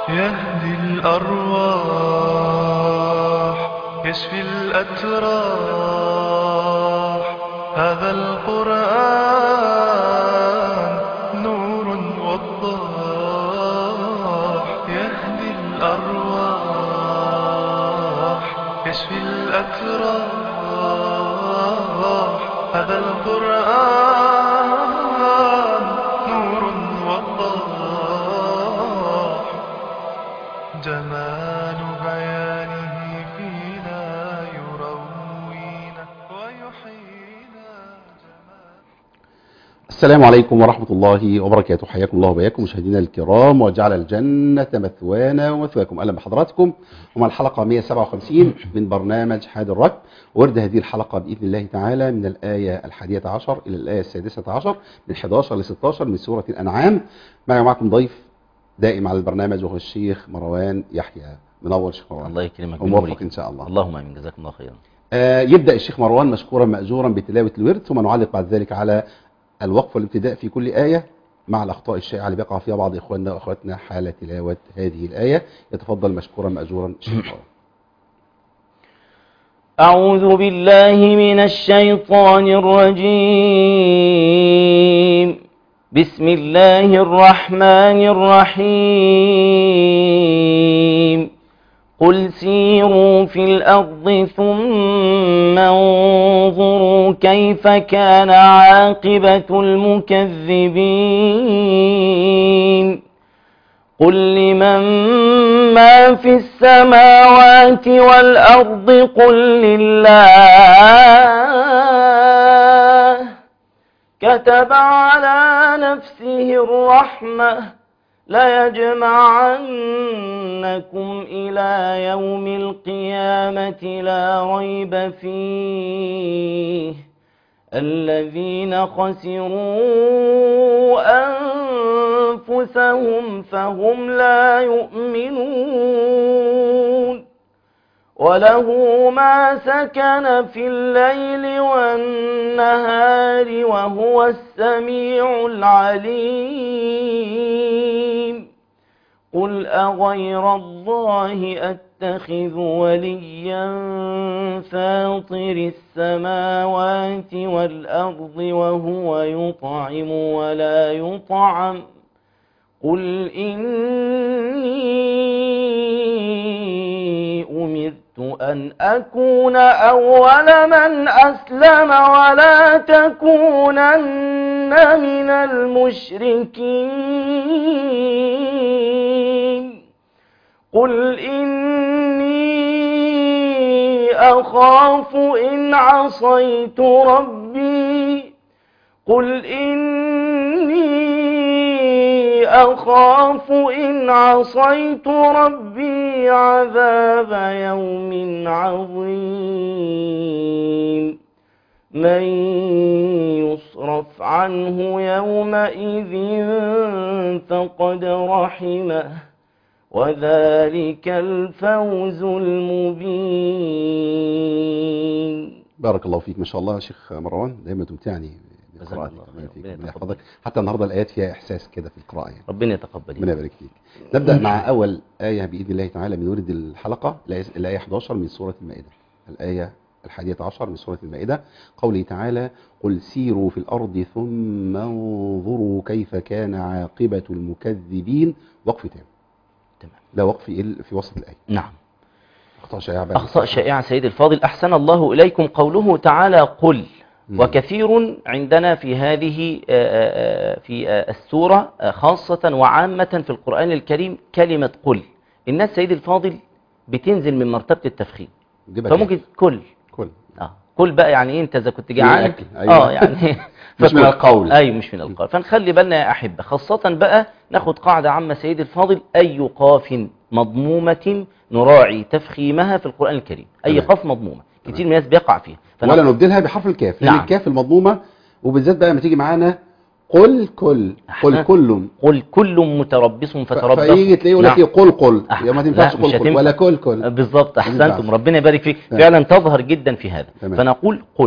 يهدي الأرواح يشفي الأتراح هذا القرآن نور وضاح يهدي الأرواح يشفي الأتراح هذا القرآن نور وضاح جمال بيانه فينا يروينا ويحيينا جمال السلام عليكم ورحمة الله وبركاته حياكم الله وبياكم مشاهدينا الكرام وجعل الجنة مثوانا ومثواكم أهلا بحضراتكم ومع الحلقة 157 من برنامج حاد الركب ورد هذه الحلقة بإذن الله تعالى من الآية الحادية عشر إلى الآية السادسة عشر من 11 ل 16 من سورة الأنعام معي ومعكم ضيف دائم على البرنامج وهو الشيخ مروان يحيى منور شيخ مروان الله يكرمك وموفق بنورك. إن شاء الله اللهم امين جزاكم الله خيرا آه، يبدأ الشيخ مروان مشكورا مأجورا بتلاوة الورد ثم نعلق بعد ذلك على الوقف والابتداء في كل آية مع الأخطاء الشائعة اللي بيقع فيها بعض إخواننا وأخواتنا حال تلاوة هذه الآية يتفضل مشكورا مأجورا الشيخ مروان أعوذ بالله من الشيطان الرجيم بسم الله الرحمن الرحيم قل سيروا في الأرض ثم انظروا كيف كان عاقبة المكذبين قل لمن ما في السماوات والأرض قل لله كتب على نفسه الرحمة ليجمعنكم إلى يوم القيامة لا ريب فيه الذين خسروا أنفسهم فهم لا يؤمنون وله ما سكن في الليل والنهار وهو السميع العليم قل أغير الله أتخذ وليا فاطر السماوات والأرض وهو يطعم ولا يطعم قل إني أمرت أن أكون أول من أسلم ولا تكونن من المشركين قل إني أخاف إن عصيت ربي قل إني أخاف إن عصيت ربي عذاب يوم عظيم من يصرف عنه يومئذ فقد رحمه وذلك الفوز المبين بارك الله فيك ما شاء الله يا شيخ مروان دايما تمتعني جزاك بقراءتك الله ربنا خير. فيك ربنا ربنا يتقبل. يحفظك حتى النهارده الآيات فيها إحساس كده في القراءة يعني ربنا يتقبل ربنا يبارك فيك نبدأ مع أول آية بإذن الله تعالى من ورد الحلقة الآية- الآية 11 من سورة المائدة الآية الحادية عشر من سورة المائدة قوله تعالى قل سيروا في الأرض ثم انظروا كيف كان عاقبة المكذبين وقف تام تمام لا وقف إل- في وسط الآية نعم أخطاء شائعة بقى. أخطاء شائعة سيد الفاضل أحسن الله إليكم قوله تعالى قل مم. وكثير عندنا في هذه آه، آه، في آه، السورة آه، خاصة وعامة في القرآن الكريم كلمة قل الناس سيد الفاضل بتنزل من مرتبة التفخيم جيبها فممكن كل كل اه كل بقى يعني ايه انت اذا كنت جعان الأكل، أيوة. اه يعني مش من فكل. القول. ايوه مش من القول فنخلي بالنا يا احبه خاصه بقى ناخد قاعده عامه سيدي الفاضل اي قاف مضمومه نراعي تفخيمها في القران الكريم اي تمام. قاف مضمومه كتير من الناس بيقع فيها فنق- ولا نبدلها بحرف الكاف لأن نعم. الكاف المضمومة وبالذات بقى لما تيجي معانا قل كل قل أحسن. كل قل كل متربص ف- فتربص فيجي تلاقيه يقول لك نعم. ايه قل قل أح- يا ما لا، تنفعش مش قل قل هتنفع. ولا كل كل بالظبط ينفع. احسنتم ربنا يبارك فيك تمام. فعلا تظهر جدا في هذا تمام. فنقول قل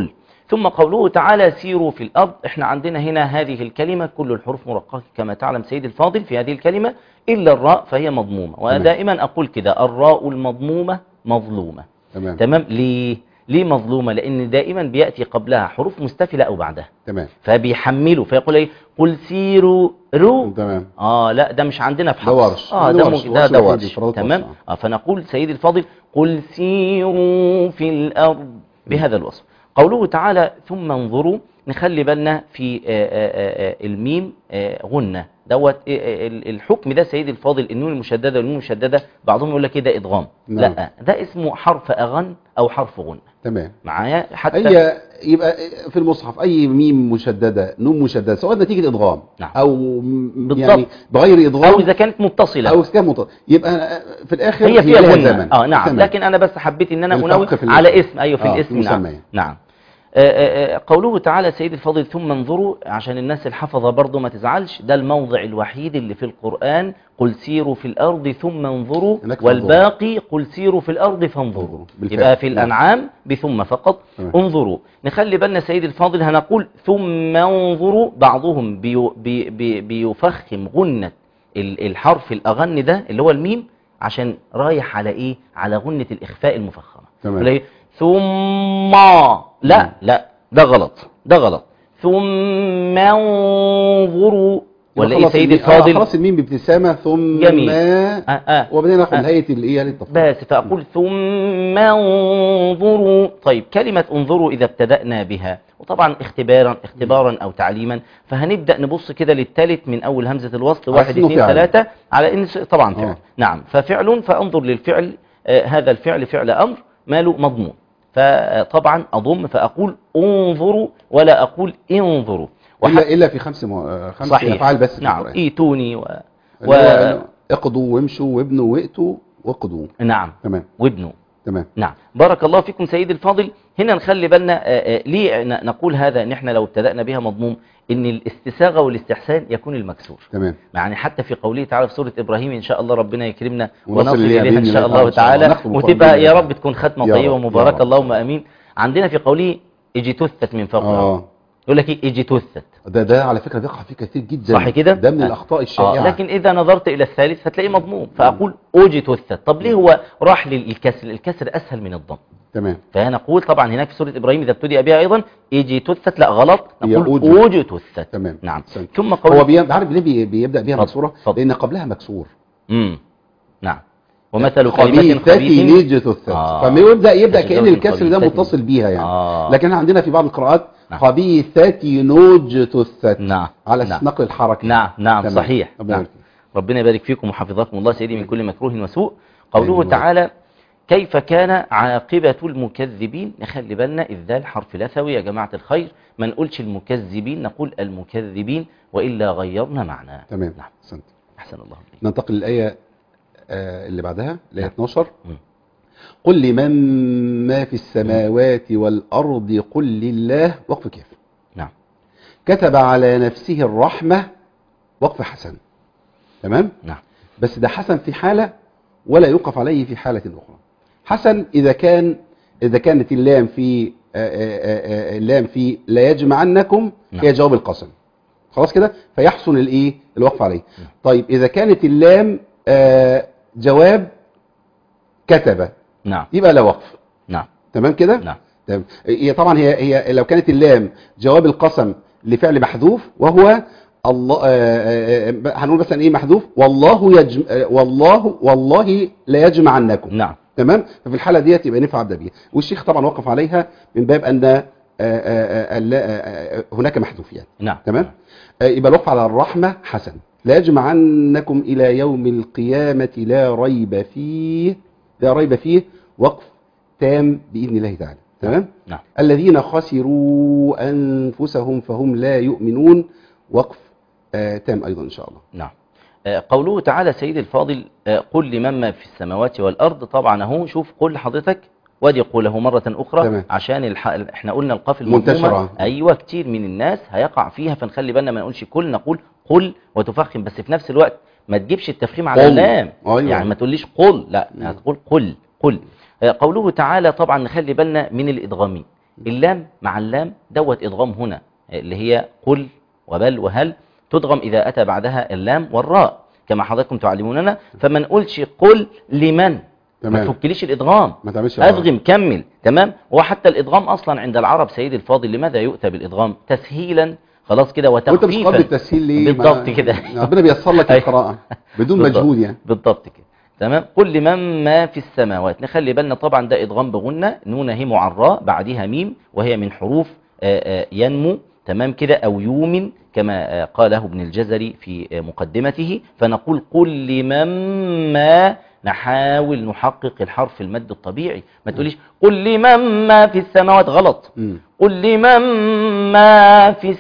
ثم قوله تعالى سيروا في الأرض احنا عندنا هنا هذه الكلمة كل الحروف مرققة كما تعلم سيد الفاضل في هذه الكلمة إلا الراء فهي مضمومة وأنا تمام. دائما أقول كده الراء المضمومة مظلومة تمام تمام ليه ليه مظلومة لأن دائما بيأتي قبلها حروف مستفلة أو بعدها تمام فبيحملوا فيقول ايه قل سيروا رو تمام اه لا ده مش عندنا في ده حفص ورش. اه ده ده ورش. مج- ده ورش ده الوحيد ورش إفراد تمام وورش. اه فنقول سيدي الفاضل قل سيروا في الارض بهذا الوصف قوله تعالى ثم انظروا نخلي بالنا في آه، آه، آه، الميم آه، غنة دوت آه، آه، ال- الحكم ده سيدي الفاضل النون المشددة والنون المشددة بعضهم يقول لك كده ادغام نعم. لا ده اسمه حرف اغن او حرف غنة تمام معايا حتى اي يبقى في المصحف اي ميم مشدده نون مشدده سواء نتيجه ادغام نعم. او م- بالضبط. يعني بغير ادغام او اذا كانت متصلة او كان مط... يبقى في الاخر هي فيها لها غنة زمن اه نعم تمام. لكن انا بس حبيت ان انا الفرق انوه في الاسم. على اسم ايوه في آه، الاسم نعم المسمى. نعم آه، آه، آه، قوله تعالى سيد الفاضل ثم انظروا عشان الناس الحفظة برضو ما تزعلش ده الموضع الوحيد اللي في القرآن قل سيروا في الأرض ثم انظروا هناك والباقي قل سيروا في الأرض فانظروا انظروا. بالفعل. يبقى في نعم. الأنعام بثم فقط تمام. انظروا نخلي بالنا سيد الفاضل هنقول ثم انظروا بعضهم بي بي بي بيفخم غنة ال- الحرف الأغن ده اللي هو الميم عشان رايح على إيه على غنة الإخفاء المفخمة تمام. يقول إيه؟ ثم لا لا ده غلط ده غلط ثم انظروا ولا ايه خلاص سيدي الميم- آه، الفاضل خلاص الميم بابتسامه ثم جميل. آه آه آه. وبعدين ناخد آه. هيئه الايه للتفصيل بس فأقول ثم انظروا طيب كلمة انظروا إذا ابتدأنا بها وطبعا اختبارا اختبارا أو تعليما فهنبدأ نبص كده للثالث من أول همزة الوصل على واحد إنه اثنين فعل. ثلاثة على إن س- طبعا فعل آه. نعم ففعل فأنظر للفعل آه هذا الفعل فعل أمر ماله مضمون فطبعا أضم فأقول انظروا ولا أقول انظروا الا الا في خمس مو... آه، خمس صحيح افعال بس في نعم القرآن. ايتوني و... اللي هو إنه اقضوا وامشوا وابنوا وائتوا واقضوا نعم تمام وابنه تمام نعم بارك الله فيكم سيدي الفاضل هنا نخلي بالنا آه، آه، ليه ن- نقول هذا ان احنا لو ابتدأنا بها مضموم ان الاستساغة والاستحسان يكون المكسور تمام يعني حتى في قوله تعالى في سورة إبراهيم إن شاء الله ربنا يكرمنا ونصل ونصل إليها إليها إن بإذن شاء الله الله تعالى. تعالى نختم بقول وتبقى بإذن يا الله. رب تكون ختمة يا طيبة رب، يا ومباركة رب. اللهم أمين عندنا في قوله اجتثت من فوق الأرض اه يقول لك ايه اجتثت ده ده على فكره بيقع فيه كتير جدا صح كده ده من آه. الاخطاء آه. الشائعه لكن إذا نظرت إلى الثالث هتلاقيه مضموم فأقول اجتثت طب ليه هو راح للكسر الكسر أسهل من الضم تمام فنقول طبعا هناك في سورة إبراهيم إذا ابتدأ بها أيضا اجتثت لا غلط هي نقول أوجت. اجتثت تمام نعم أحسنت. ثم هو قول بي... عارف ليه بي... بيبدا بيها اتفضل، مكسوره اتفضل. لان قبلها مكسور امم نعم ومثل كلمة خبيثة خبيث نجتثت آه. فما يبدا يبدا عشان كان زوج الكسر ده الخبيثات. متصل بيها يعني آه. لكن عندنا في بعض القراءات نعم. خبيثة نجتثت نعم على نعم. نقل الحركه نعم نعم تمام. صحيح ربنا نعم. يبارك فيك. ربنا يبارك فيكم وحفظكم الله سيدي من كل مكروه وسوء قوله أيوة. تعالى كيف كان عاقبة المكذبين نخلي بالنا الذال حرف لثوي يا جماعة الخير ما نقولش المكذبين نقول المكذبين وإلا غيرنا معناه تمام نعم احسنت أحسن الله إليك ننتقل للآية آه، اللي بعدها الآية نعم. 12 مم. قل لمن ما في السماوات والأرض قل لله وقف كيف نعم كتب على نفسه الرحمة وقف حسن تمام نعم بس ده حسن في حالة ولا يوقف عليه في حالة أخرى حسن إذا كان إذا كانت اللام في آه، آه، آه، اللام في لا يجمعنكم نعم. هي جواب القسم خلاص كده فيحسن الايه الوقف عليه نعم. طيب إذا كانت اللام آه، جواب كتب نعم يبقى لا وقف نعم تمام كده نعم تمام هي طبعا هي هي لو كانت اللام جواب القسم لفعل محذوف وهو الله آه، آه، آه، هنقول مثلا ايه محذوف والله يجم آه، والله والله لا يجمعنكم نعم تمام ففي الحاله ديت يبقى نفع ابدا بيها والشيخ طبعا وقف عليها من باب ان آه، آه، آه، آه، لا- آه، آه، هناك محذوف يعني نعم تمام آه، يبقى الوقف على الرحمه حسن لا يجمعنكم الى يوم القيامه لا ريب فيه لا ريب فيه وقف تام باذن الله تعالى تمام نعم الذين خسروا انفسهم فهم لا يؤمنون وقف آه تام ايضا ان شاء الله نعم آه، قوله تعالى سيد الفاضل آه، قل لمن ما في السماوات والأرض طبعا اهو شوف قل حضرتك وادي قوله مرة أخرى تمام. عشان الح... احنا قلنا القاف منتشرة. المضمومة أيوة كتير من الناس هيقع فيها فنخلي بالنا ما نقولش كل نقول قل وتفخم بس في نفس الوقت ما تجيبش التفخيم على قل. اللام أيوة. يعني ما تقوليش قل لا مم. هتقول قل قل آه، قوله تعالى طبعا نخلي بالنا من الإدغامين اللام مع اللام دوت إدغام هنا اللي هي قل وبل وهل تدغم إذا أتى بعدها اللام والراء كما حضراتكم تعلموننا فما نقولش قل لمن ما تمام. تفكليش الإدغام ما تعملش أدغم كمل تمام وحتى الإدغام أصلا عند العرب سيد الفاضل لماذا يؤتى بالإدغام تسهيلا خلاص كده وانت مش وتخفيفا قابل التسهيل ليه بالضبط ما- كده. ربنا بيسر لك أيوة. القراءة بدون بالضبط. مجهود يعني بالضبط كده تمام قل لمن ما في السماوات نخلي بالنا طبعا ده ادغام بغنة نون هي معراء بعدها ميم وهي من حروف آه، آه، ينمو تمام كده او يومن كما آه، قاله ابن الجزري في آه، مقدمته فنقول قل لمن ما نحاول نحقق الحرف المد الطبيعي ما تقوليش قل لمن ما في السماوات غلط مم. قل لمن ما في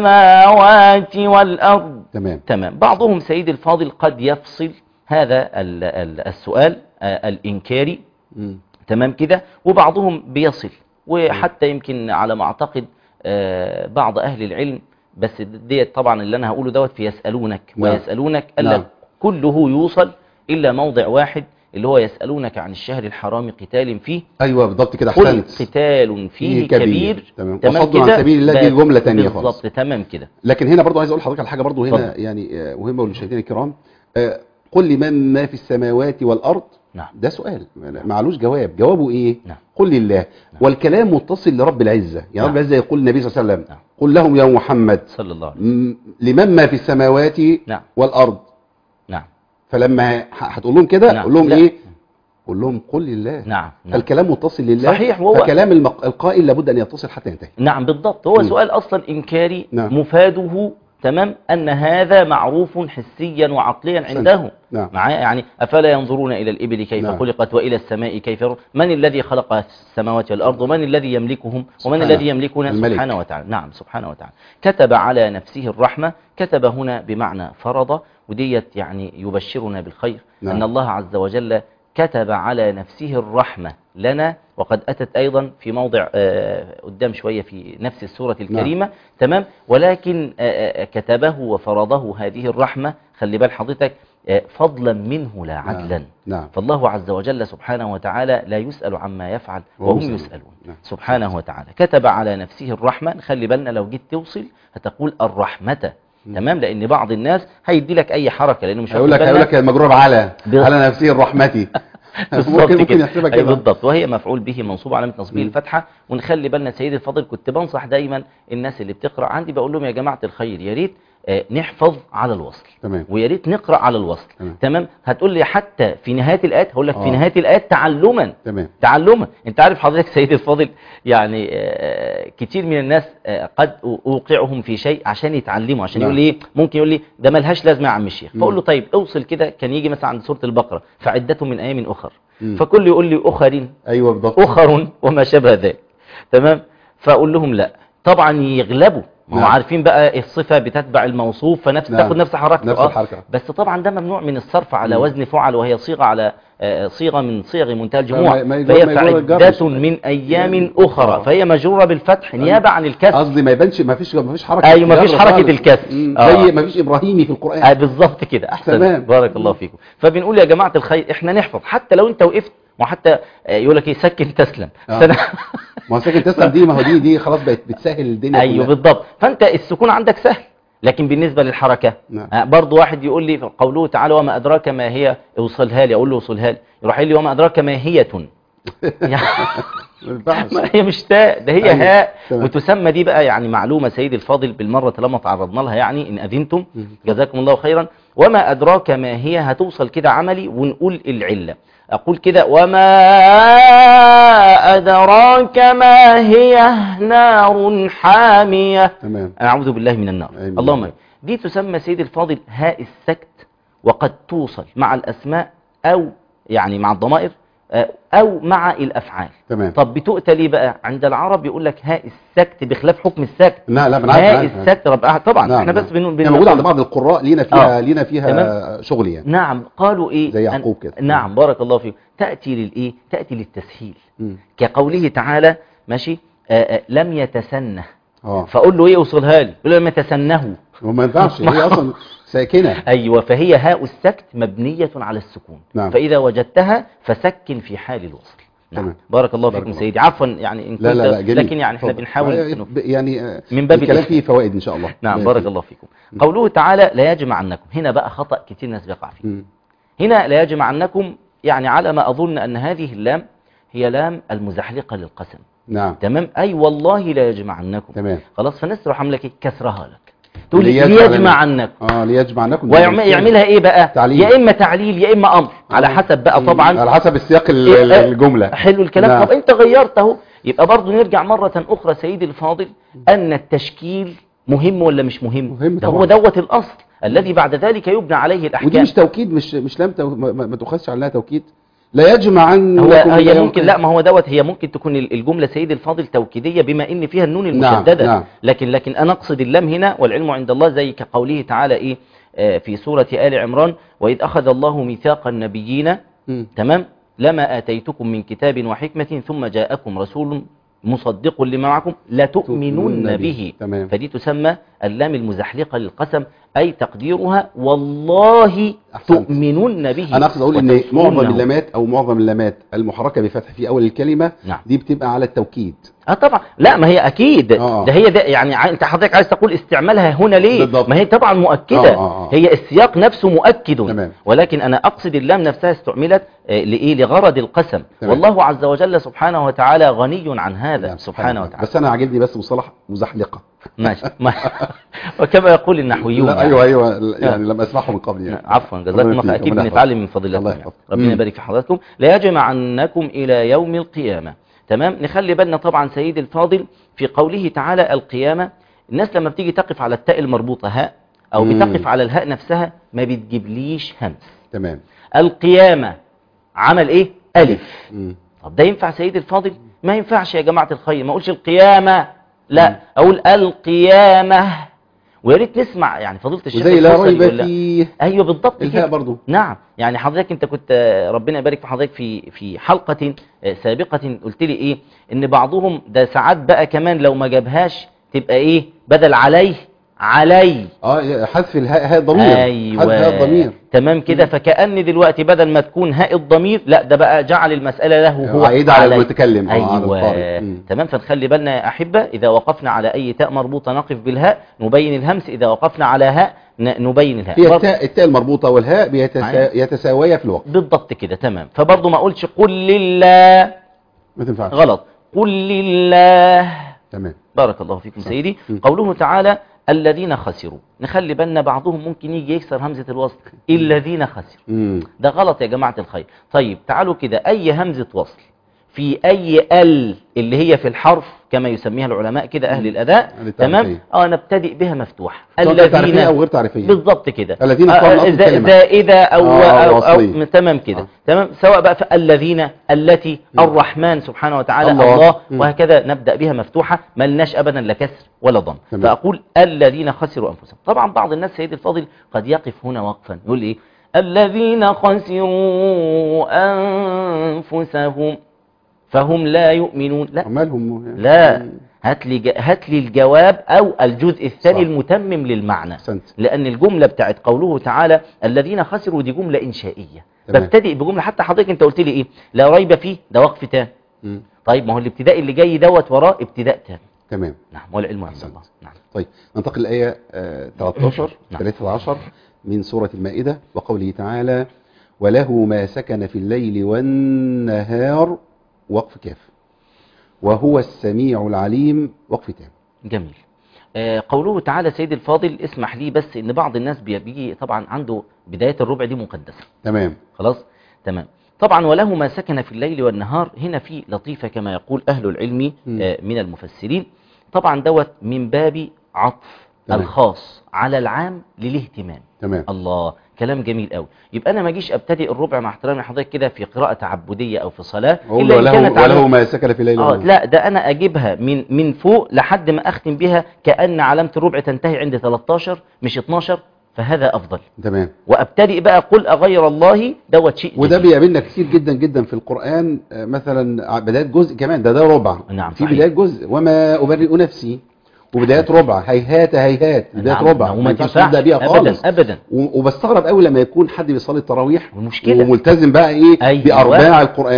السماوات والأرض تمام تمام بعضهم سيد الفاضل قد يفصل هذا ال- ال- السؤال آه، الإنكاري مم. تمام كده وبعضهم بيصل وحتى يمكن على ما أعتقد آه، بعض أهل العلم بس ديت طبعا اللي أنا هقوله دوت في يسألونك نعم. ويسألونك قال نعم. لك كله يوصل إلا موضع واحد اللي هو يسألونك عن الشهر الحرام قتال فيه ايوه بالضبط كده قل احسنت قتال فيه فيه كبير. كبير تمام. وصد عن كده؟ سبيل الله دي بس- جملة تانية خالص. بالظبط تمام كده لكن هنا برضو عايز اقول لحضرتك على حاجه برضو هنا اتفضل. يعني آه، مهمه للمشاهدين الكرام آه، قل لمن ما في السماوات والارض نعم ده سؤال معلوش جواب جوابه ايه نعم. قل لله والكلام متصل لرب العزه يعني نعم. رب العزه يقول النبي صلى الله عليه وسلم نعم. قل لهم يا محمد صلى الله عليه وسلم م- لمن ما في السماوات نعم والارض نعم فلما ه- هتقول لهم كده نعم. قول لهم لا. ايه قول لهم قل لله نعم نعم الكلام متصل لله صحيح، وهو- فكلام المق... القائل لابد ان يتصل حتى ينتهي نعم بالضبط هو مم. سؤال أصلا إنكاري نعم. مفاده تمام أن هذا معروف حسيا وعقليا أحسنت. عنده نعم معايا يعني أفلا ينظرون إلى الإبل كيف نعم. خلقت وإلى السماء كيف ير- من الذي خلق السماوات والأرض ومن الذي يملكهم ومن سبحانه. الذي يملكنا الملك. سبحانه وتعالى نعم سبحانه وتعالى كتب على نفسه الرحمة كتب هنا بمعنى فرض وديت يعني يبشرنا بالخير نعم. أن الله عز وجل كتب على نفسه الرحمة لنا وقد أتت أيضا في موضع آه، قدام شوية في نفس السورة الكريمة تمام ولكن آه، آه، كتبه وفرضه هذه الرحمة خلي بال حضرتك آه، فضلا منه لا عدلا نعم فالله عز وجل سبحانه وتعالى لا يسأل عما يفعل وهم وهم يسألون. يسألون نعم. سبحانه وتعالى كتب على نفسه الرحمة خلي بالنا لو جيت توصل هتقول الرحمة تمام لأن بعض الناس هيدي لك أي حركة لأنه مش هيقول لك واخد هيقول بالنا. لك المجرور على ب- على نفسه رحمتي بالظبط ممكن ممكن كده. يحسبها أي كده بالضبط وهي مفعول به منصوب علامه نصبه مم. الفتحه ونخلي بالنا سيدي الفاضل كنت بنصح دايما الناس اللي بتقرا عندي بقول لهم يا جماعه الخير يا ريت آه، نحفظ على الوصل تمام ويا ريت نقرا على الوصل تمام. تمام هتقول لي حتى في نهايه الايات هقول لك في آه. نهايه الايات تعلما تمام تعلما انت عارف حضرتك سيدي الفاضل يعني آه، كتير من الناس آه، قد اوقعهم في شيء عشان يتعلموا عشان نعم. يقول لي ايه ممكن يقول لي ده ملهاش لازمه يا عم الشيخ مم. فاقول له طيب اوصل كده كان يجي مثلا عند سوره البقره فعدته من ايام اخر مم. فكل يقول لي اخر ايوه بالضبط اخر وما شابه ذلك تمام فاقول لهم لا طبعا يغلبوا ما هو نعم. عارفين بقى الصفه بتتبع الموصوف فنفس نعم. تاخد نفس حركته نفس آه. الحركة. بس طبعا ده ممنوع من الصرف على مم. وزن فعل وهي صيغه على آه، صيغه من صيغ منتهى الجموع ما- ما يجر- فهي ما يجر الجر فعدة مش- من ايام مم. اخرى آه. فهي مجروره بالفتح نيابه عن الكسر قصدي ما يبانش ما فيش ما فيش حركه أيوة، ما فيش جر حركة خالص. الكسر. مم. آه. زي ما فيش ابراهيمي في القران آه بالظبط كده احسن تمام. بارك الله فيكم فبنقول يا جماعه الخير احنا نحفظ حتى لو انت وقفت وحتى آه، يقول لك ايه سكن تسلم آه. فأنا ما هو ساكن تسلم دي ما هو دي دي خلاص بقت بتسهل الدنيا ايوه كلها. بالضبط فانت السكون عندك سهل لكن بالنسبه للحركه نعم. آه، برضو واحد يقول لي قوله تعالى وما ادراك ما هي اوصلها لي اقول له اوصلها لي يروح يقول لي وما ادراك ما هي يعني ما ينفعش ما هي مش تاء ده هي أيوة. هاء تمام. وتسمى دي بقى يعني معلومة سيد الفاضل بالمرة طالما تعرضنا لها يعني إن أذنتم مم. جزاكم الله خيرا وما أدراك ما هي هتوصل كده عملي ونقول العلة أقول كده وما أدراك ما هي نار حامية تمام أعوذ بالله من النار آمين. اللهم آمين. دي تسمى سيد الفاضل هاء السكت وقد توصل مع الأسماء أو يعني مع الضمائر آه، أو مع الأفعال تمام طب بتؤتى ليه بقى عند العرب يقول لك هاء السكت بخلاف حكم السكت لا لا بنعرف هاء السكت رب... آه، طبعا نعم احنا بس نعم. بنقول هي موجوده عند بعض القراء لينا فيها آه. لينا فيها شغل يعني نعم قالوا ايه زي أن- يعقوب كده. نعم بارك الله فيك تأتي للايه تأتي للتسهيل مم. كقوله تعالى ماشي آه آه لم يتسنه اه فاقول له ايه اوصلها لي يقول له لم يتسنه وما ينفعش هي اصلا ساكنه ايوه فهي هاء السكت مبنيه على السكون نعم. فاذا وجدتها فسكن في حال الوصل نعم تمام. بارك الله بارك فيكم الله. سيدي عفوا يعني إن كنت لا لا لا جميل لكن يعني احنا اتفضل. بنحاول آه، إنه- ب- يعني آه، من باب الكلام الإخلاص. فيه فوائد ان شاء الله نعم لا بارك فيه. الله فيكم قوله تعالى لا يجمعنكم هنا بقى خطأ كتير ناس بيقع فيه مم. هنا لا يجمعنكم يعني على ما أظن أن هذه اللام هي لام المزحلقة للقسم نعم تمام أي والله لا يجمعنكم تمام خلاص فالناس تروح عامله لك كسرها لك تقول لي ليجمع ليجمعنكم اه ليجمعنكم ويعملها ايه بقى تعليل. يا اما تعليل يا اما امر على آه. حسب بقى مم. طبعا على حسب السياق ال- إيه، ال- آه، الجمله حلو الكلام نعم. طب انت غيرته يبقى برضه نرجع مرة اخرى سيدي الفاضل ان التشكيل مهم ولا مش مهم مهم ده طبعا. هو دوت الاصل الذي بعد ذلك يبنى عليه الاحكام ودي مش توكيد مش مش لام تو... ما, ما ما تؤخذش عليها توكيد لا يجمعن هو لكم هي يوم- ممكن لا ما هو دوت هي ممكن تكون ال- الجملة سيدي الفاضل توكيدية بما ان فيها النون نعم، المشددة نعم. لكن لكن انا اقصد اللام هنا والعلم عند الله زي كقوله تعالى ايه آه، في سورة آل عمران وإذ أخذ الله ميثاق النبيين مم. تمام لما آتيتكم من كتاب وحكمة ثم جاءكم رسول مصدق لما معكم لتؤمنن تؤمنن به. به تمام. فدي تسمى اللام المزحلقة للقسم أي تقديرها والله أحسنت. تؤمنن به انا اقصد اقول ان معظم وتنصرونه. اللامات او معظم اللامات المحركه بفتح في اول الكلمه نعم. دي بتبقى على التوكيد اه طبعا لا ما هي اكيد آه. ده هي ده يعني ع- انت حضرتك عايز تقول استعمالها هنا ليه بالضبط. ما هي طبعا مؤكده آه، آه، آه. هي السياق نفسه مؤكد تمام. ولكن انا اقصد اللام نفسها استعملت آه، لايه لغرض القسم تمام. والله عز وجل سبحانه وتعالى غني عن هذا نعم، سبحانه وتعالى بس انا عاجبني بس مصطلح مزحلقه ماشي ما- وكما يقول النحويون لا يعني. ايوه ايوه يعني لما اسمعه من قبل يعني عفوا جزاكم ربنا الله خير يحفظك، اكيد ربنا بنتعلم من يحفظك. فضيلتكم الله يعني. يحفظك. ربنا مم. يبارك في حضراتكم لا يجمعنكم الى يوم القيامه تمام نخلي بالنا طبعا سيد الفاضل في قوله تعالى القيامه الناس لما بتيجي تقف على التاء المربوطه هاء او مم. بتقف على الهاء نفسها ما بتجيبليش همس تمام القيامه عمل ايه الف مم. طب ده ينفع سيد الفاضل ما ينفعش يا جماعه الخير ما اقولش القيامه لا اقول القيامه ويا ريت نسمع يعني فضيله الشيخ وزي لا الفصل ريب يقول لا. فيه ايوه بالضبط الهاء كده برضو نعم يعني حضرتك انت كنت آه، ربنا يبارك في حضرتك في في حلقة آه، سابقة قلت لي ايه ان بعضهم ده ساعات بقى كمان لو ما جابهاش تبقى ايه بدل عليه علي اه حذف الهاء هاء ضمير ايوه حذف هاء ضمير تمام كده فكأن دلوقتي بدل ما تكون هاء الضمير لا ده بقى جعل المسألة له هو عايد على علي. المتكلم، آه، على ايوه القارئ. مم. تمام فنخلي بالنا يا احبة اذا وقفنا على اي تاء مربوطة نقف بالهاء نبين الهمس اذا وقفنا على هاء ن- نبين الهاء هي برضه- التاء التاء المربوطه والهاء بيتسا... معايا؟ يتساويا في الوقت بالضبط كده تمام فبرضه ما اقولش قل لله ما تنفعش غلط قل لله تمام بارك الله فيكم سيدي م. قوله تعالى الذين خسروا نخلي بالنا بعضهم ممكن يجي يكسر همزة الوصل الذين خسروا امم ده غلط يا جماعة الخير طيب تعالوا كده أي همزة وصل في أي ال اللي هي في الحرف كما يسميها العلماء كده أهل الأداء التعريفية. تمام اه نبتدئ بها مفتوحة سواء كانت تعريفية او غير تعريفيه بالضبط كده الذين آه، قاموا آه، أصل زا- الكلمة. زائدة أو, آه، أو, أو, وصلية. تمام كده آه. تمام سواء بقى في الذين التي الرحمن سبحانه وتعالى الله. الله, مم. وهكذا نبدأ بها مفتوحة ملناش أبدا لا كسر ولا ضم تمام. فأقول الذين خسروا أنفسهم طبعا بعض الناس سيد الفاضل قد يقف هنا وقفا يقول إيه الذين خسروا أنفسهم فهم لا يؤمنون لا عمالهم لا هات لي ج- هات لي الجواب او الجزء الثاني صح. المتمم للمعنى احسنت لان الجمله بتاعت قوله تعالى الذين خسروا دي جمله انشائيه تمام. ببتدئ بجمله حتى حضرتك انت قلت لي ايه لا ريب فيه ده وقف تام مم. طيب ما هو الابتداء اللي جاي دوت وراه ابتداء تام تمام نعم والعلم عند أحسنت. الله نعم طيب ننتقل الآية آه، 13 نعم. 13 من سورة المائدة وقوله تعالى وله ما سكن في الليل والنهار وقف كاف وهو السميع العليم وقف تام جميل آه، قوله تعالى سيد الفاضل اسمح لي بس ان بعض الناس بي- بيجي طبعا عنده بدايه الربع دي مقدسه تمام خلاص تمام طبعا وله ما سكن في الليل والنهار هنا في لطيفة كما يقول أهل العلم مم. آه، من المفسرين طبعا دوت من باب عطف تمام. الخاص على العام للاهتمام تمام الله كلام جميل قوي يبقى انا ما اجيش ابتدئ الربع مع احترامي لحضرتك كده في قراءة تعبدية او في صلاة أقول إن وله, كانت على- وله ما سكن في الليل اه والنهار. لا ده انا اجيبها من من فوق لحد ما اختم بها كأن علامة الربع تنتهي عند 13 مش 12 فهذا افضل تمام وابتدئ بقى قل اغير الله دوت شيء وده جديد. بيقابلنا كتير جدا جدا في القرآن آه، مثلا ع- بداية جزء كمان ده ده ربع نعم، في صحيح. بداية جزء وما أبرئ نفسي وبدايات ربع هيهات هيهات بداية نعم، ربع وما ما ينفعش تنفعش نبدأ بيها ابدا خالص ابدا و- وبستغرب قوي لما يكون حد بيصلي التراويح والمشكلة وملتزم بقى ايه أيوة. بارباع القران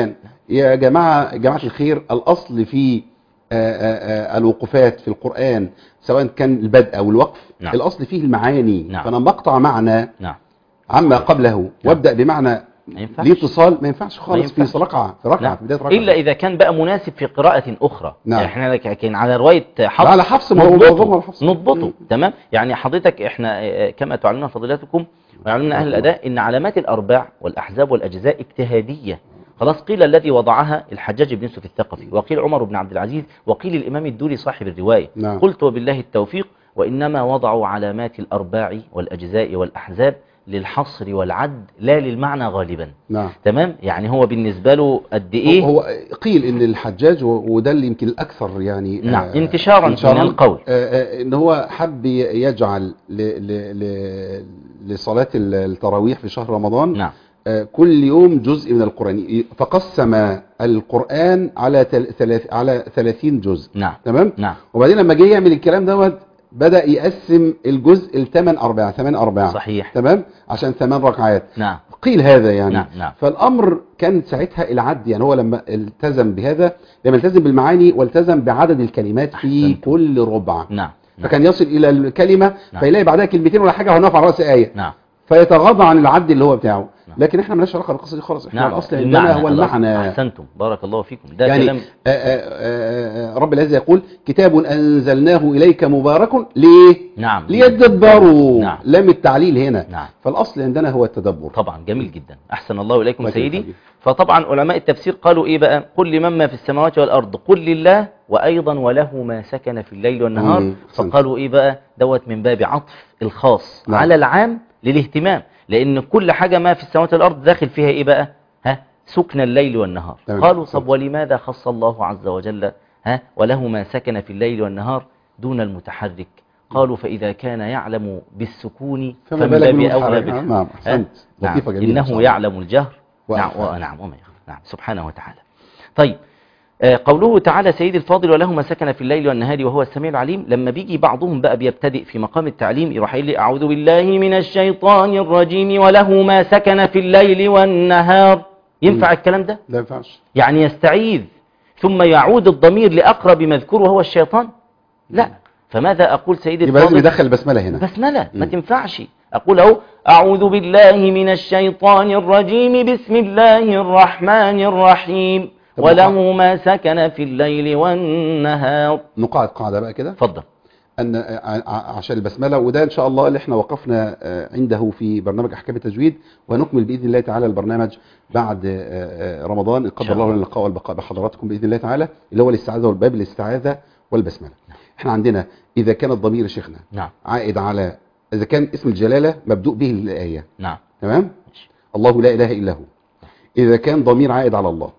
يا جماعة جماعة الخير الأصل في آه، آه، آه، الوقوفات في القرآن سواء كان البدء أو الوقف نعم. الأصل فيه المعاني نعم. فأنا بقطع معنى نعم عما قبله وابدأ بمعنى ما ينفعش ليه اتصال ما ينفعش خالص في ينفعش. ركعة في ركعة نعم. في بداية ركعة إلا إذا كان بقى مناسب في قراءة أخرى نعم. يعني احنا ك- كان على رواية حفص لا، على حفص ما هو نضبطه. معظمه على حفص. نضبطه مم. تمام يعني حضرتك احنا آه، كما تعلمنا فضيلتكم ويعلمنا أهل الأداء إن علامات الأرباع والأحزاب والأجزاء اجتهادية خلاص قيل الذي وضعها الحجاج بن يوسف الثقفي وقيل عمر بن عبد العزيز وقيل الإمام الدوري صاحب الرواية نعم. قلت وبالله التوفيق وإنما وضعوا علامات الأرباع والأجزاء والأحزاب للحصر والعد لا للمعنى غالبا نعم تمام يعني هو بالنسبة له قد إيه هو قيل ان الحجاج و- وده اللي يمكن الاكثر يعني نعم، انتشاراً من القول. آه، آه، ان هو حب ي- يجعل ل ل ل لصلاه ال- التراويح في شهر رمضان نعم آه، كل يوم جزء من القران ي- فقسم القران على تل- ثلاث على 30 جزء نعم تمام نعم وبعدين لما جه يعمل الكلام دوت بدا يقسم الجزء لثمان ارباع ثمان ارباع صحيح تمام عشان ثمان ركعات نعم قيل هذا يعني نعم، نعم. فالامر كان ساعتها العد يعني هو لما التزم بهذا لما التزم بالمعاني والتزم بعدد الكلمات في أحسنت. كل ربع نعم نعم فكان يصل الى الكلمه نعم. فيلاقي بعدها كلمتين ولا حاجه وهنقف على راس ايه نعم فيتغاضى عن العد اللي هو بتاعه نعم. لكن احنا مالناش علاقه بالقصه دي خالص احنا نعم الاصل عندنا هو الأصل. المعنى أحسنتم بارك الله فيكم ده يعني كلام آه، آه، آه، آه، رب العزه يقول كتاب انزلناه اليك مبارك ليه نعم ليتدبروا نعم. لام التعليل هنا نعم فالاصل عندنا هو التدبر طبعا جميل جدا أحسن الله إليكم الله يكرمك سيدي حبيبي. فطبعا علماء التفسير قالوا إيه بقى قل لمن ما في السماوات والأرض قل لله وأيضا وله ما سكن في الليل والنهار مم، أحسنت. فقالوا إيه بقى دوت من باب عطف الخاص نعم. على العام للاهتمام لأن كل حاجة ما في السماوات والأرض داخل فيها إيه بقى ها سكن الليل والنهار تمام. قالوا طب ولماذا خص الله عز وجل ها وله ما سكن في الليل والنهار دون المتحرك قالوا فإذا كان يعلم بالسكون فما فمن بالك باب بالمتحرك. أولى نعم، بالحرك. نعم، أحسنت. نعم لطيفة جميلة إن شاء إنه الله. يعلم الجهر نعم وأخفى. ونعم وما يخفى نعم سبحانه وتعالى طيب آه، قوله تعالى سيدي الفاضل وله ما سكن في الليل والنهار وهو السميع العليم لما بيجي بعضهم بقى بيبتدئ في مقام التعليم يروح يقول لي أعوذ بالله من الشيطان الرجيم وله ما سكن في الليل والنهار ينفع الكلام ده لا ينفعش يعني يستعيذ ثم يعود الضمير لأقرب مذكور وهو الشيطان لا فماذا أقول سيدي يبقى لازم الفاضل يدخل البسمله هنا بسملة ما مم. تنفعش أقول أهو أعوذ بالله من الشيطان الرجيم بسم الله الرحمن الرحيم طب وله ما سكن في الليل والنهار نقاعد قاعده بقى كده اتفضل ان ع- ع- عشان البسمله وده ان شاء الله اللي احنا وقفنا آه، عنده في برنامج احكام التجويد ونكمل باذن الله تعالى البرنامج بعد آه، آه، رمضان ان قدر شاء الله الله. لنا اللقاء والبقاء بحضراتكم باذن الله تعالى اللي هو الاستعاذه والباب الاستعاذه والبسمله احنا عندنا اذا كان الضمير يا شيخنا نعم عائد على اذا كان اسم الجلاله مبدوء به الايه نعم تمام الله لا اله الا هو اذا كان ضمير عائد على الله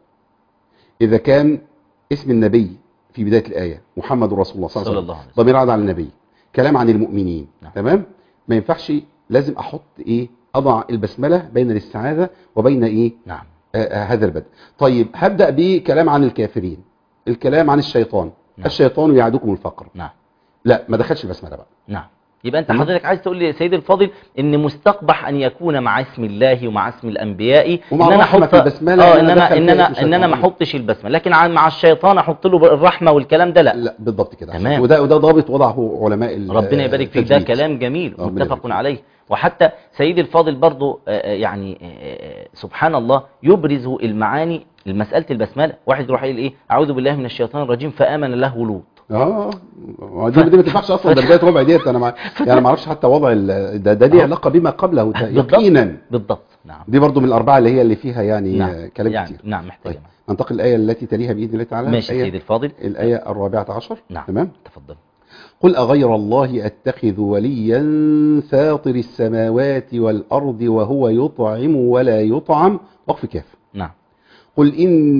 اذا كان اسم النبي في بدايه الايه محمد رسول الله صلى الله صلى عليه الله وسلم عليه وسلم ضمير عائد على النبي كلام عن المؤمنين نعم. تمام ما ينفعش لازم احط ايه اضع البسمله بين الاستعاذه وبين ايه نعم آه آه هذا البدء طيب هبدا بكلام عن الكافرين الكلام عن الشيطان نعم. الشيطان يعدكم الفقر نعم لا ما دخلش البسمله بقى نعم يبقى انت تمام. حضرتك عايز تقول لي يا سيدي الفاضل ان مستقبح ان يكون مع اسم الله ومع اسم الانبياء ومع ان انا رحمة احط البسملة اه إن ان أنا انا أدخل ان فيها انا اسم ان انا ما الشيطان. احطش البسمه لكن عن- مع الشيطان احط له الرحمه والكلام ده لا لا بالضبط كده تمام. وده وده ضابط وضعه علماء ال- ربنا يبارك فيك ده التجويد. كلام جميل ربنا يبارك متفق فيك. عليه وحتى سيدي الفاضل برضو آه، آه، يعني آه، آه، سبحان الله يبرز المعاني المسألة البسملة واحد يروح يقول ايه اعوذ بالله من الشيطان الرجيم فآمن له لوط اه دي دي ما تنفعش اصلا ده بدايه ربع ديت انا مع... يعني ما اعرفش حتى وضع ال... ده ده ليه آه. علاقه بما قبله بالضبط. يقينا بالضبط نعم دي برضو من الاربعه اللي هي اللي فيها يعني نعم آه، كلام يعني كتير نعم محتاجة طيب ننتقل الايه التي تليها باذن الله تعالى ماشي يا الآية- سيدي الفاضل الايه الرابعه عشر نعم تمام تفضل قل اغير الله اتخذ وليا فاطر السماوات والارض وهو يطعم ولا يطعم وقف كاف نعم قل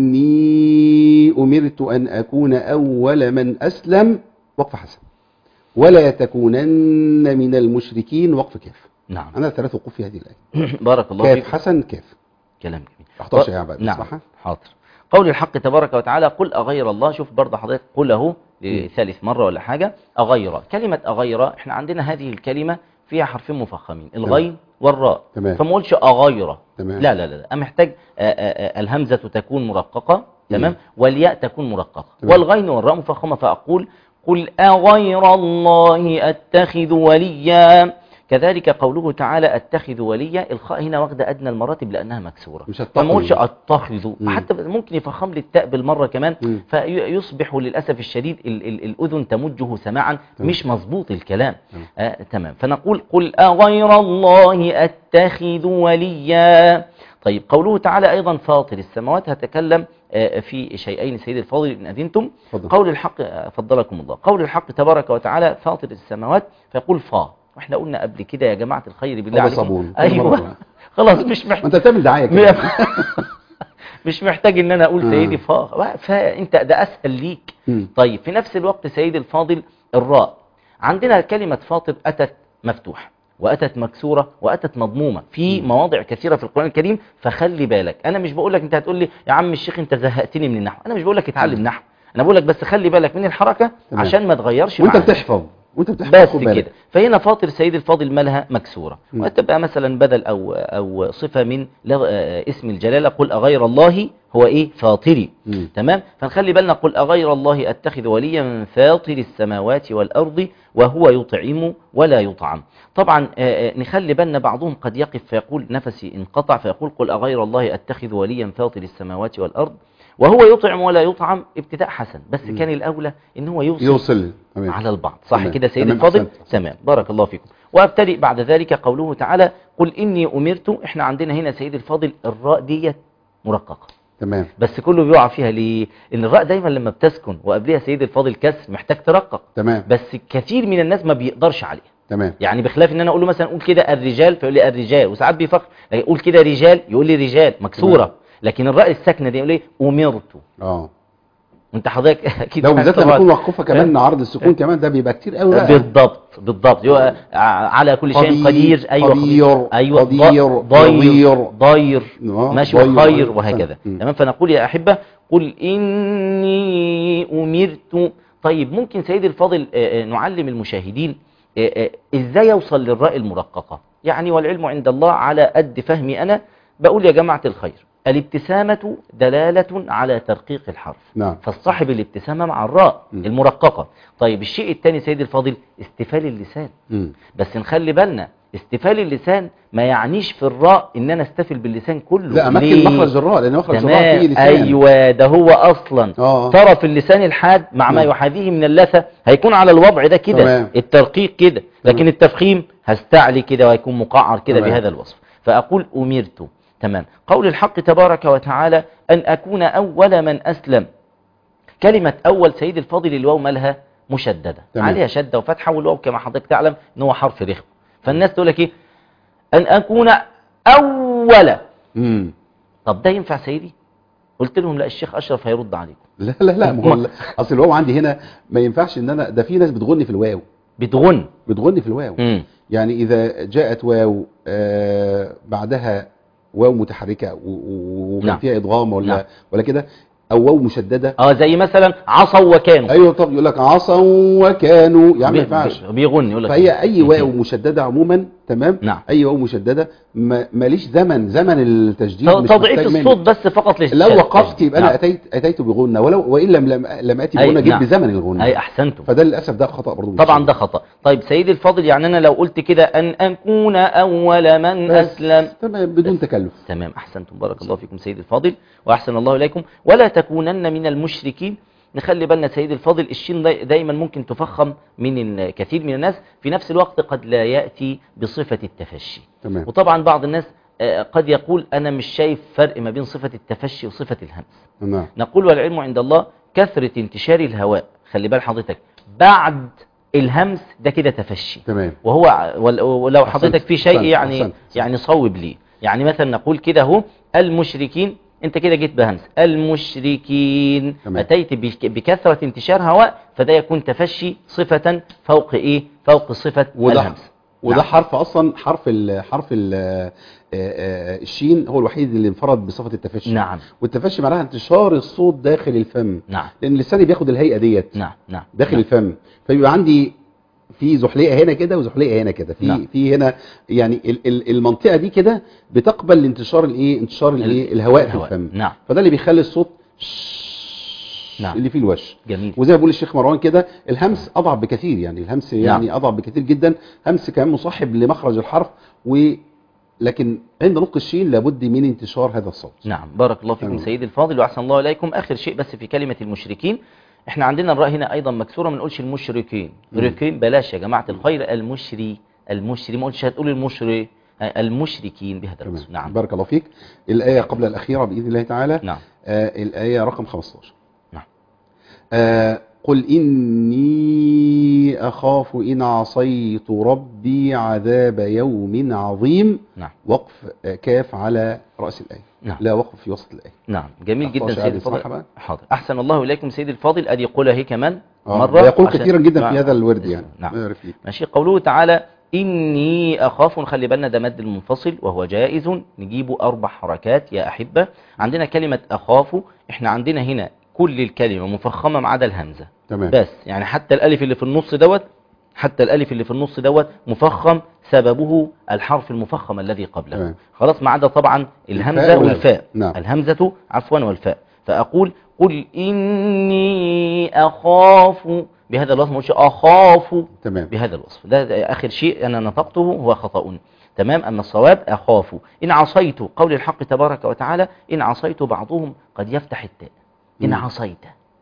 إني أمرت أن أكون أول من أسلم وقف حسن ولا تكونن من المشركين وقف كاف نعم أنا ثلاث وقوف في هذه الآية بارك الله كاف فيك حسن كاف كلام جميل 11 يا عباد نعم اسمعها حاضر قول الحق تبارك وتعالى قل أغير الله شوف برضه حضرتك قل اهو لثالث مرة ولا حاجة أغير كلمة أغير احنا عندنا هذه الكلمة فيها حرفين مفخمين الغين والراء تمام. فما اقولش اغير تمام. لا لا لا لا انا محتاج آه، آه، آه، الهمزه تكون مرققه تمام والياء تكون مرققه تمام. والغين والراء مفخمه فاقول قل اغير الله اتخذ وليا كذلك قوله تعالى اتخذ وليا الخاء هنا واخده ادنى المراتب لانها مكسوره مش فما هتطخن. اقولش اتخذ مم. حتى ممكن يفخم لي التاء بالمره كمان مم. فيصبح للاسف الشديد ال ال الاذن تمجه سماعا تمام. مش مظبوط الكلام تمام. آه تمام فنقول قل اغير الله اتخذ وليا طيب قوله تعالى ايضا فاطر السماوات هتكلم آه، في شيئين سيد الفاضل ان اذنتم اتفضل. قول الحق آه، فضلكم الله قول الحق تبارك وتعالى فاطر السماوات فيقول فا واحنا قلنا قبل كده يا جماعه الخير بالله هذا عليكم صابون. كل مرة ايوه بقى. خلاص مش ما محتاج انت بتعمل دعايه كده مش محتاج ان انا اقول آه. سيدي فا فانت ده اسهل ليك مم. طيب في نفس الوقت سيدي الفاضل الراء عندنا كلمة فاطر أتت مفتوحة وأتت مكسورة وأتت مضمومة في مواضع كثيرة في القرآن الكريم فخلي بالك أنا مش بقول لك أنت هتقول لي يا عم الشيخ أنت زهقتني من النحو أنا مش بقول لك اتعلم نحو أنا بقول لك بس خلي بالك من الحركة تمام. عشان ما تغيرش وانت معاك. بتحفظ وانت بتحفظ بس خد بالك. كده فهنا فاطر سيد الفاضل مالها مكسورة مم. وتبقى مثلا بدل أو أو صفة من لغ- آه، اسم الجلالة قل أغير الله هو إيه فاطري مم. تمام فنخلي بالنا قل أغير الله أتخذ وليا من فاطر السماوات والأرض وهو يطعم ولا يطعم طبعا آه، آه، نخلي بالنا بعضهم قد يقف فيقول نفسي انقطع فيقول قل أغير الله أتخذ وليا فاطر السماوات والأرض وهو يطعم ولا يطعم ابتداء حسن بس كان الأولى إن هو يوصل يوصل تمام على البعض صح تمام. كده سيد تمام، الفاضل أحسنت. تمام بارك الله فيكم وابتدئ بعد ذلك قوله تعالى قل إني أمرت احنا عندنا هنا سيد الفاضل الراء ديت مرققة تمام بس كله بيقع فيها ليه ان الراء دايما لما بتسكن وقبلها سيد الفاضل كسر محتاج ترقق تمام بس كثير من الناس ما بيقدرش عليها تمام يعني بخلاف ان انا اقول له مثلا قول كده الرجال فيقول لي الرجال وساعات بيفخر لكن قول كده رجال يقول لي رجال مكسوره تمام. لكن الراء الساكنه دي يقول لي امرت اه وانت حضرتك اكيد لو بالذات لما طبعاً. يكون موقوفه كمان عرض السكون كمان ده بيبقى كتير قوي بقى بالضبط بالضبط يبقى على كل شيء قدير، قدير ايوه قدير، ايوه قدير، ضير ضير. ضير آه، ماشي ضير، وخير ضير. وهكذا مم. تمام فنقول يا احبه قل اني امرت طيب ممكن سيدي الفاضل آه، آه، نعلم المشاهدين آه، آه، ازاي يوصل للراء المرققه يعني والعلم عند الله على قد فهمي انا بقول يا جماعه الخير الابتسامه دلاله على ترقيق الحرف نعم فالصاحب الابتسامة مع الراء مم. المرققة طيب الشيء الثاني سيدي الفاضل استفال اللسان مم. بس نخلي بالنا استفال اللسان ما يعنيش في الراء ان انا استفل باللسان كله لا اماكن ليه؟ مخرج الراء لان مخرج الراء فيه تمام لسان ايوه ده هو اصلا آه. طرف اللسان الحاد مع ما نعم. يحاذيه من اللثه هيكون على الوضع ده كده تمام. الترقيق كده لكن تمام. التفخيم هستعلي كده وهيكون مقعر كده تمام. بهذا الوصف فاقول امرت تمام قول الحق تبارك وتعالى ان اكون اول من اسلم كلمة أول سيد الفاضل الواو مالها مشددة تمام. عليها شدة وفتحة والواو كما حضرتك تعلم إن هو حرف رخم فالناس تقول لك إيه أن أكون أول مم. طب ده ينفع سيدي قلت لهم لا الشيخ أشرف هيرد عليكم لا لا لا ما هو ال- اصل الواو عندي هنا ما ينفعش ان انا ده في ناس بتغني في الواو بتغن بتغني في الواو مم. يعني اذا جاءت واو آه بعدها واو متحركه و- و- وكان نعم. فيها ادغام ولا نعم. ولا كده او واو مشدده اه زي مثلا عصوا وكانوا ايوه طب يقول لك عصوا وكانوا يعني ما بي- ينفعش بي- بيغن يقول لك فهي اي واو مشدده عموما تمام نعم. اي واو مشدده ما- ماليش زمن زمن التجديد مش تضعيف محتاج مني. الصوت بس فقط للشد لو وقفت يبقى انا نعم. اتيت اتيت بغنى ولو وان لم لم, لم اتي أي، بغنى جيب نعم. بزمن الغنى أي أحسنتم فده للاسف ده خطا برضه طبعا ده خطأ طيب سيدي الفاضل يعني أنا لو قلت كده أن أكون أول من بس أسلم تمام بدون تكلف تمام أحسنتم بارك الله فيكم سيدي الفاضل وأحسن الله إليكم ولا تكونن من المشركين نخلي بالنا سيدي الفاضل الشين داي- دايما ممكن تفخم من الكثير من الناس في نفس الوقت قد لا يأتي بصفة التفشي تمام وطبعا بعض الناس آه، قد يقول أنا مش شايف فرق ما بين صفة التفشي وصفة الهمس نعم نقول والعلم عند الله كثرة انتشار الهواء خلي بال حضرتك بعد الهمس ده كده تفشي تمام وهو ول- ولو أحسنت، حضرتك في شيء أحسنت، يعني أحسنت. يعني صوب لي يعني مثلا نقول كده اهو المشركين انت كده جيت بهمس المشركين تمام. اتيت بك- بكثره انتشار هواء فده يكون تفشي صفه فوق ايه فوق صفه وده الهمس وده نعم. حرف اصلا حرف ال حرف ال الشين هو الوحيد اللي انفرد بصفه التفشي نعم والتفشي معناها انتشار الصوت داخل الفم نعم لان لساني بياخد الهيئه ديت نعم نعم داخل نعم. الفم فيبقى عندي في زحليقه هنا كده وزحليقه هنا كده في نعم. في هنا يعني ال- ال- المنطقه دي كده بتقبل انتشار الايه انتشار الايه الهواء في الهواء. الفم نعم. فده اللي بيخلي الصوت نعم. اللي فيه الوش جميل وزي ما بيقول الشيخ مروان كده الهمس اضعف بكثير يعني الهمس يعني اضعف بكثير جدا همس كمان مصاحب لمخرج الحرف و لكن عند نطق الشين لابد من انتشار هذا الصوت نعم بارك الله فيكم تمام. سيدي الفاضل واحسن الله اليكم اخر شيء بس في كلمه المشركين احنا عندنا الراء هنا ايضا مكسوره ما نقولش المشركين ركين بلاش يا جماعه الخير المشري المشري ما قلتش هتقول المشري آه، المشركين بهذا تمام. الوصف نعم بارك الله فيك الآية قبل الأخيرة بإذن الله تعالى نعم آه الآية رقم 15 نعم. آه قل إني أخاف إن عصيت ربي عذاب يوم عظيم نعم وقف آه كاف على رأس الآية نعم. لا وقف في وسط الآية نعم جميل جدا أخطأ سيدي شعبي الفاضل صراحة بقى. حاضر احسن الله اليكم سيدي الفاضل ادي قولها هي كمان آه، مره يقول عشان- كثيرا جدا نعم. في هذا الورد يعني نعم ما يعرف ليه. ماشي قوله تعالى إني أخاف نخلي بالنا ده مد المنفصل وهو جائز نجيبه أربع حركات يا أحبة عندنا كلمة أخاف إحنا عندنا هنا كل الكلمة مفخمة ما عدا الهمزة تمام بس يعني حتى الألف اللي في النص دوت حتى الألف اللي في النص دوت مفخم سببه الحرف المفخم الذي قبله تمام. خلاص ما عدا طبعا الهمزة الفاء والفاء نعم. الهمزة عفوا والفاء فأقول قل إني أخاف بهذا الوصف ما أقولش أخاف تمام بهذا الوصف ده, ده آخر شيء أنا نطقته هو خطأ تمام أما الصواب أخاف إن عصيت قول الحق تبارك وتعالى إن عصيت بعضهم قد يفتح التاء إن مم. عصيت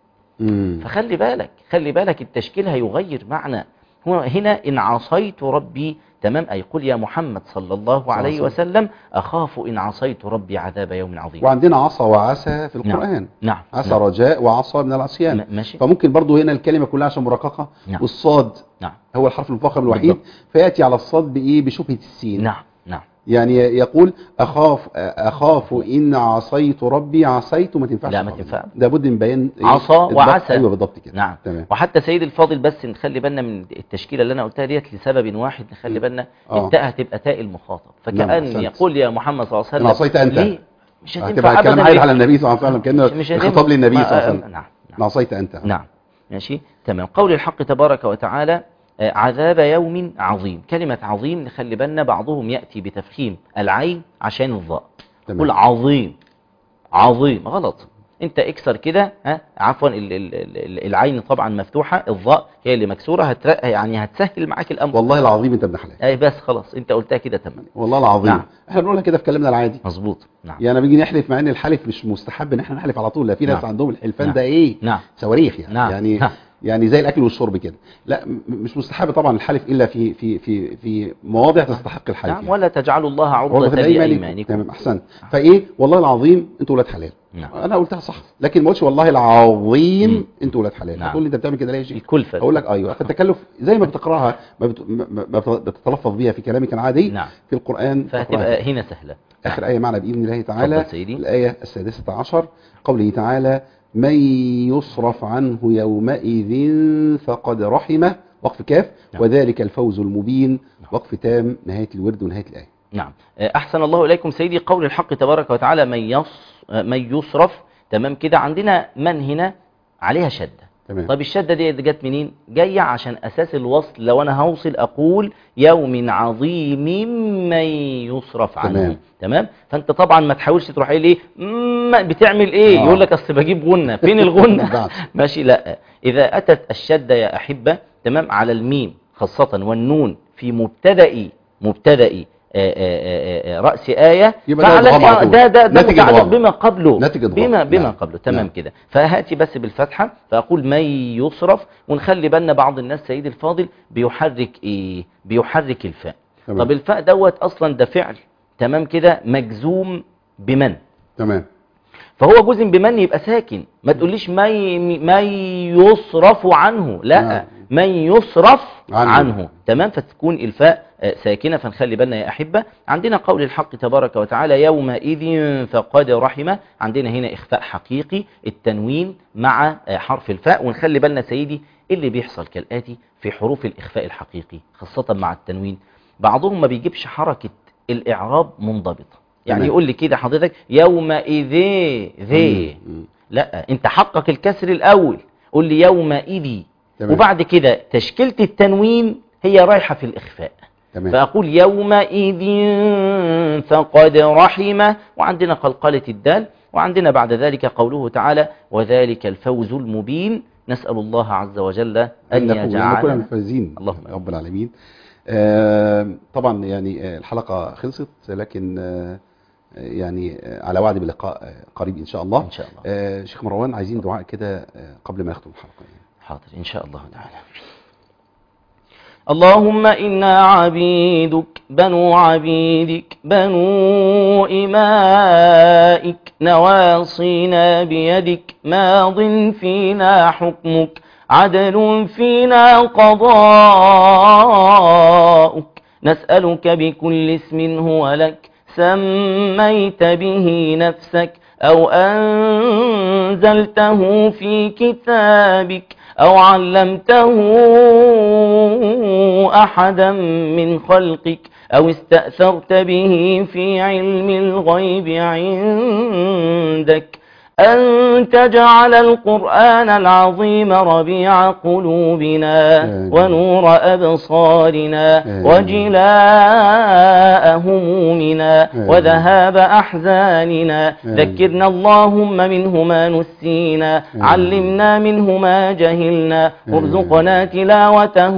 مم. فخلي بالك خلي بالك التشكيل هيغير معنى هو هنا إن عصيت ربي تمام أي قل يا محمد صلى الله عليه عليه وسلم أخاف إن عصيت ربي عذاب يوم عظيم وعندنا عصا وعسى في القرآن نعم عسى نعم. رجاء وعصا من العصيان م- ماشي فممكن برضو هنا الكلمة كلها عشان مرققة نعم. والصاد نعم هو الحرف المفخم الوحيد بالضبط. فيأتي على الصاد بإيه بشبهة السين نعم نعم يعني يقول أخاف أخاف إن عصيت ربي عصيت ما تنفعش لا، ما خالص. تنفع. لابد من بيان إيه؟ عصا الضبط. وعسى. أيوه بالضبط كده نعم تمام وحتى سيد الفاضل بس نخلي بالنا من التشكيله اللي انا قلتها ديت لسبب واحد نخلي بالنا آه. التاء هتبقى تاء المخاطب فكأن أحسنت. يقول يا محمد صلى الله عليه إن وسلم عصيت أنت. ليه مش هتنفع هتبقى الكلام ابدا عايد ليه؟ على النبي صلى الله عليه وسلم كأنه مش- مش هتنفع. خطاب للنبي صلى الله عليه ما- وسلم نعم إن عصيت أنت نعم ماشي تمام قول الحق تبارك وتعالى آه، عذاب يوم عظيم كلمة عظيم نخلي بالنا بعضهم يأتي بتفخيم العين عشان الضاء تمام. قل عظيم عظيم غلط انت اكسر كده ها عفوا ال- ال- ال- العين طبعا مفتوحة الضاء هي اللي مكسورة هتر... يعني هتسهل معاك الامر والله العظيم أنت ابن حلال اي بس خلاص انت قلتها كده تمام والله العظيم نعم. احنا بنقولها كده في كلامنا العادي مظبوط نعم يعني بيجي نحلف مع ان الحلف مش مستحب ان احنا نحلف على طول لا في ناس نعم. عندهم الحلفان نعم. ده ايه نعم صواريخ يعني نعم. يعني نعم. يعني زي الاكل والشرب كده لا م- مش مستحب طبعا الحلف الا في في في في مواضع تستحق الحلف نعم ولا تجعلوا الله عرضة عرضة لأيمانكم. لأيمانكم تمام احسنت فايه والله العظيم انتوا ولاد حلال نعم انا قلتها صح لكن ما قلتش والله العظيم مم. انتوا ولاد حلال نعم. هتقول لي انت بتعمل كده ليه يا شيخ الكلفة اقول لك ايوه فالتكلف زي ما بتقراها ما, بت... ما ما بتتلفظ بيها في كلامك العادي نعم في القران تقراها فهتبقى هنا سهلة آخر آية معنا بإذن الله تعالى تفضل سيدي. الآية السادسة عشر قوله تعالى من يصرف عنه يومئذ فقد رحمه وقف كاف نعم. وذلك الفوز المبين وقف تام نهاية الورد ونهاية الآية نعم أحسن الله إليكم سيدي قول الحق تبارك وتعالى من, يص من يصرف تمام كده عندنا من هنا عليها شدة تمام طب الشدة دي جت منين جاية عشان أساس الوصل لو أنا هوصل أقول يوم عظيم من يصرف عنه تمام. تمام فأنت طبعا ما تحاولش تروح إيه ليه مم، بتعمل إيه آه. يقول لك أصل بجيب غنة فين الغنة بعد. ماشي لا إذا أتت الشدة يا أحبة تمام على الميم خاصة والنون في مبتدأ مبتدأ آه، آه، آه، رأس آية يبقى ده فعلى إدغام على طول. ده ده ده ناتج متعلق إدغام. بما قبله ناتج إدغام. بما بما نعم. قبله تمام نعم. كده فهاتي بس بالفتحة فأقول من يصرف ونخلي بالنا بعض الناس سيد الفاضل بيحرك إيه بيحرك الفاء تمام. طب الفاء دوت أصلا ده فعل تمام كده مجزوم بمن تمام فهو جزم بمن يبقى ساكن ما تقوليش ما ي- ما يصرف عنه لا نعم. من يصرف عنه. عنه, عنه. تمام فتكون الفاء آه، ساكنة فنخلي بالنا يا أحبة عندنا قول الحق تبارك وتعالى يومئذ فقد رحمه عندنا هنا إخفاء حقيقي التنوين مع آه، حرف الفاء ونخلي بالنا سيدي اللي بيحصل كالآتي في حروف الإخفاء الحقيقي خاصة مع التنوين بعضهم ما بيجيبش حركة الإعراب منضبطة يعني تمام. يقول لي كده حضرتك يومئذ ذي مم. لا انت حقق الكسر الاول قول لي يومئذ تمام. وبعد كده تشكيلة التنوين هي رايحة في الإخفاء تمام فأقول يومئذ فقد رحمه وعندنا قلقلة الدال وعندنا بعد ذلك قوله تعالى وذلك الفوز المبين نسأل الله عز وجل أن نكون نكون يجعلنا الفائزين اللهم يا رب العالمين آه، طبعا يعني آه، الحلقة خلصت لكن آه، يعني آه، على وعد بلقاء آه، قريب إن شاء الله إن شاء الله آه، شيخ مروان عايزين دعاء كده آه، قبل ما نختم الحلقة حاضر إن شاء الله تعالى اللهم إنا عبيدك بنو عبيدك بنو إمائك نواصينا بيدك ماض فينا حكمك عدل فينا قضاؤك نسألك بكل اسم هو لك سميت به نفسك أو أنزلته في كتابك أو علمته أحدا من خلقك أو استأثرت به في علم الغيب عندك أن تجعل القرآن العظيم ربيع قلوبنا آمين. ونور أبصارنا آمين. وجلاء همومنا آمين. وذهاب أحزاننا آمين. ذكرنا اللهم منه ما نسينا آمين. علمنا منه ما جهلنا آمين. ارزقنا تلاوته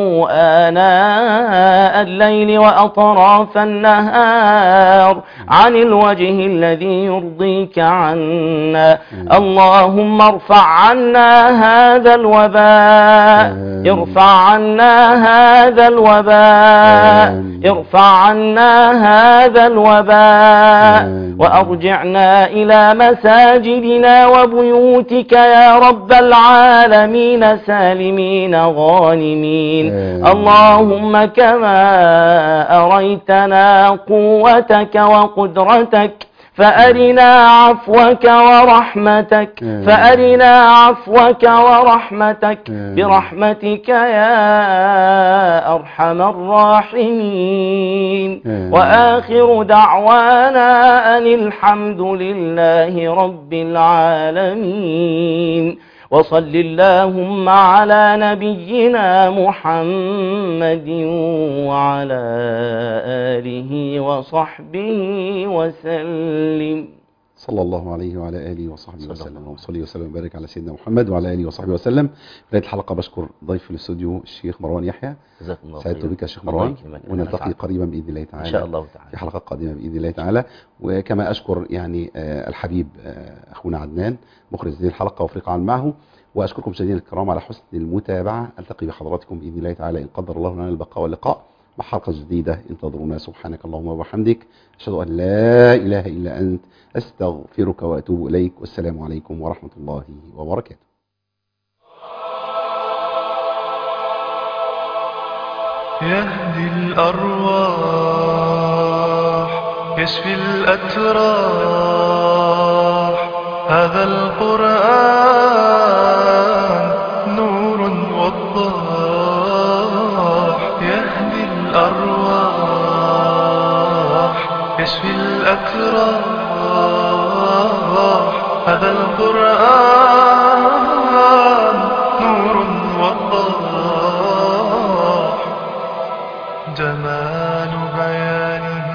آناء الليل وأطراف النهار عن الوجه الذي يرضيك عنا اللهم ارفع عنا هذا الوباء آمين. ارفع عنا هذا الوباء آمين. ارفع عنا هذا الوباء آمين. وأرجعنا إلى مساجدنا وبيوتك يا رب العالمين سالمين غانمين آمين. اللهم كما أريتنا قوتك وقدرتك فأرنا عفوك ورحمتك آمين. فأرنا عفوك ورحمتك آمين. برحمتك يا أرحم الراحمين آمين. وآخر دعوانا أن الحمد لله رب العالمين وصل اللهم على نبينا محمد وعلى آله وصحبه وسلم صلى الله عليه وعلى آله وصحبه صلى وسلم الله وصلي وسلم وبارك على سيدنا محمد وعلى آله وصحبه وسلم في بداية الحلقة بشكر ضيف الاستوديو الشيخ مروان يحيى جزاكم الله سعدت خيرا. بك يا شيخ الله مروان يكرمك. أنا ونلتقي أسعد. قريبا بإذن الله تعالى إن شاء الله في تعالى حلقة قادمة بإذن الله تعالى وكما أشكر يعني آه، الحبيب آه، أخونا عدنان مخرج هذه الحلقة وفريق عمل معه وأشكركم مشاهدينا الكرام على حسن المتابعة ألتقي بحضراتكم بإذن الله تعالى إن قدر الله لنا البقاء واللقاء مع حلقة جديدة انتظرونا سبحانك اللهم وبحمدك أشهد أن لا إله إلا أنت أستغفرك وأتوب إليك والسلام عليكم ورحمة الله وبركاته يهدي الأرواح يشفي الأتراح هذا القرآن نور وضاح يهدي الأرواح يشفي الأتراح هذا القرآن نور وضاح جمال بيانه